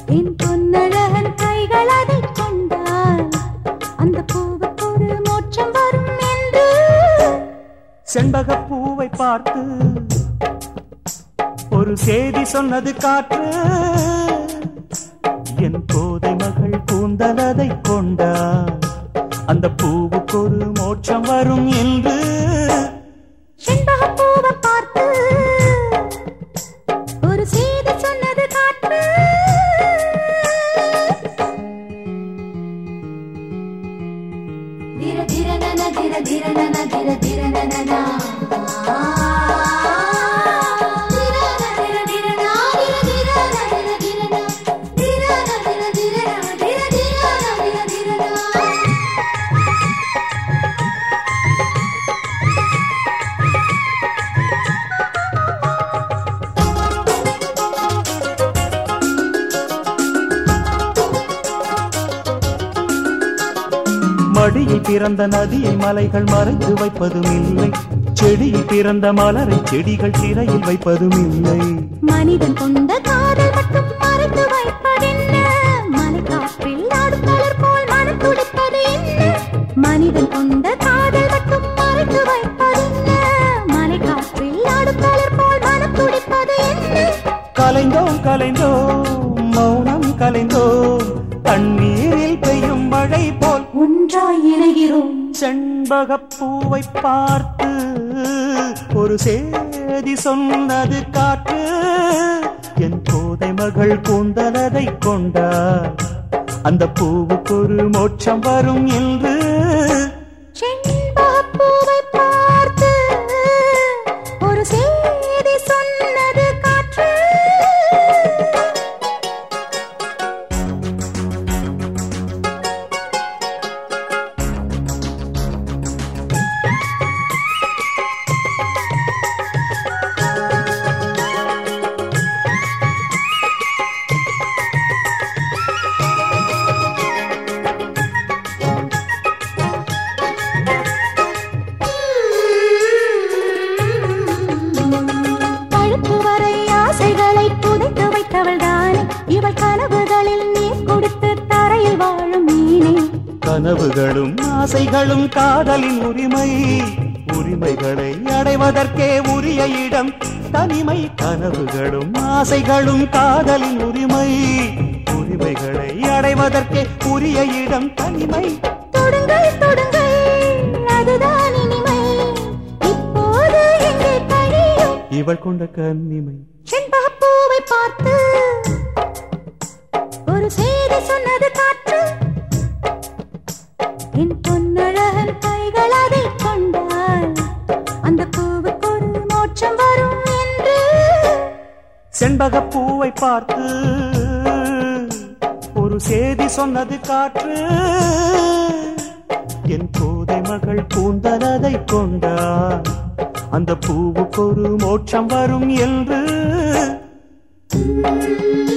என் பொன்னழகன் கைகள் அதைக் கொண்டால் அந்த பூவுக்கு ஒரு மோட்சம் வரும் என்று செண்பகப் பூவை பார்த்து ஒரு செய்தி சொன்னது காற்று என் கோதை மகள் கூந்தலதை கொண்டா அந்த பூவுக்கு ஒரு மோட்சம் வரும் என்று செண்பகப் பூவை பார்த்து ஒரு செய்தி சொன்னது காற்று திர திர நன திர திர நன திர திர நன நா. திர ந திர திர நா, திர திர ந திர திர நா. திர ந திர திர நா, திர திர ந திர திர நா. மடியில் பிறந்த நதியை மலைகள் மறைத்து வைப்பதும் இல்லை செடியில் பிறந்த மலரை செடிகள் சிறையில் வைப்பதும் இல்லை மனிதன் கொண்ட காதல் மட்டும் மறைத்து வைப்பதென்ன மலைக்காற்றில் ஆடும் மலர் போல் மனம் துடிப்பது என்ன மனிதன் கொண்ட காதல் மட்டும் மறைத்து வைப்பதென்ன மலைக்காற்றில் ஆடும் மலர் போல் மனம் துடிப்பது என்ன கலைந்தோம் கலைந்தோம் மௌனம் கலைந்தோம் தண்ணீரில் பெய்யும் மழை போல் ஒன்றாய் இணைகிறோம் செண்பகப் பூவை பார்த்து ஒரு சேதி சொன்னது காற்று என் கோதை மகள் கூந்தலதை கொண்டார் அந்த பூவுக்கு ஒரு மோட்சம் வரும் என்று செண்பகப் பூவை பார்த்து ஒரு செய்தி சொன்னது காற்று பழுப்பு வரை ஆசைகளை புதைத்து வைத்தவள் தானே இவள் கனவுகளில் நீர் கொடுத்து தரையில் வாழும் மீனே கனவுகளும் ஆசைகளும் காதலின் உரிமை உரிமைகளை அடைவதற்கே உரிய இடம் தனிமை கனவுகளும் ஆசைகளும் காதலின் உரிமை உரிமைகளை அடைவதற்கே உரிய இடம் தனிமை தொடுங்கள் தொடுங்கள் அதுதான் இனிமை இப்போது எங்கே கழியும் இவள் கொண்ட கன்னிமை செண்பகப்பூவை பார்த்து ஒரு செய்தி சொன்னது காற்று என் பொன்னழகன் கைகள் அதை கொண்டால் அந்த பூவுக்கு ஒரு மோட்சம் வரும் என்று செண்பகப் பூவை பார்த்து ஒரு சேதி சொன்னது காற்று என் கோதை மகள் கூந்தலதை கொண்டார் அந்த பூவுக்கு ஒரு மோட்சம் வரும் என்று